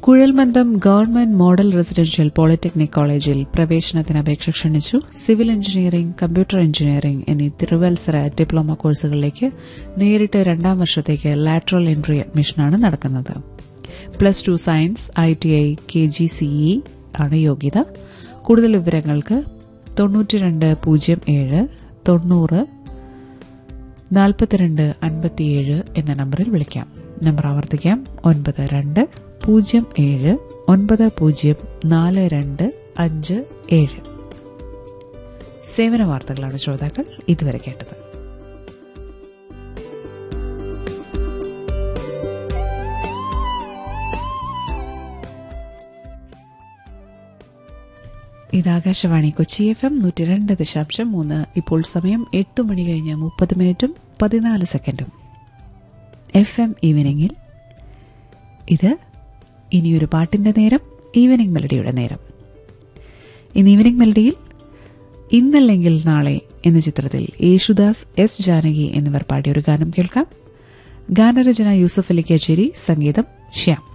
കുഴൽമന്ദം government model residential polytechnic കോളേജിൽ പ്രവേശനത്തിന് അപേക്ഷ ക്ഷണിച്ചു സിവിൽ എഞ്ചിനീയറിംഗ് കമ്പ്യൂട്ടർ എഞ്ചിനീയറിംഗ് എന്നീ തിരുവത്സര ഡിപ്ലോമ കോഴ്സുകളിലേക്ക് നേരിട്ട് രണ്ടാം വർഷത്തേക്ക് ലാറ്ററൽ എൻട്രി അഡ്മിഷനാണ് നടക്കുന്നത് plus two science I T I K G C E ആണ് യോഗ്യത കൂടുതൽ വിവരങ്ങൾക്ക് തൊണ്ണൂറ്റിരണ്ട് പൂജ്യം ഏഴ് തൊണ്ണൂറ് നാൽപ്പത്തിരണ്ട് അൻപത്തിയേഴ് എന്ന നമ്പറിൽ വിളിക്കാം നമ്പർ ആവർത്തിക്കാം ഒൻപത് രണ്ട് പൂജ്യം ഏഴ് ഒൻപത് പൂജ്യം നാല് രണ്ട് അഞ്ച് ഏഴ് സേവന വാർത്തകളാണ് ശ്രോതാക്കൾ ഇതുവരെ കേട്ടത് ഇത് ആകാശവാണി കൊച്ചി എഫ് എം നൂറ്റി രണ്ട് ദശാംശം മൂന്ന് ഇപ്പോൾ സമയം എട്ട് മണി കഴിഞ്ഞ് മുപ്പത് മിനിറ്റും പതിനാല് സെക്കൻഡും എഫ് എം ഈവനിങ്ങിൽ ഇത് ഇനിയൊരു പാട്ടിന്റെ നേരം ഈവനിങ് മെലഡിയുടെ നേരം ഇന്ന് ഈവനിങ് മെലഡിയിൽ ഇന്നല്ലെങ്കിൽ നാളെ എന്ന ചിത്രത്തിൽ യേശുദാസ് എസ് ജാനകി എന്നിവർ പാടിയ ഒരു ഗാനം കേൾക്കാം ഗാനരചന യൂസഫ് അലി കച്ചേരി സംഗീതം ശ്യാം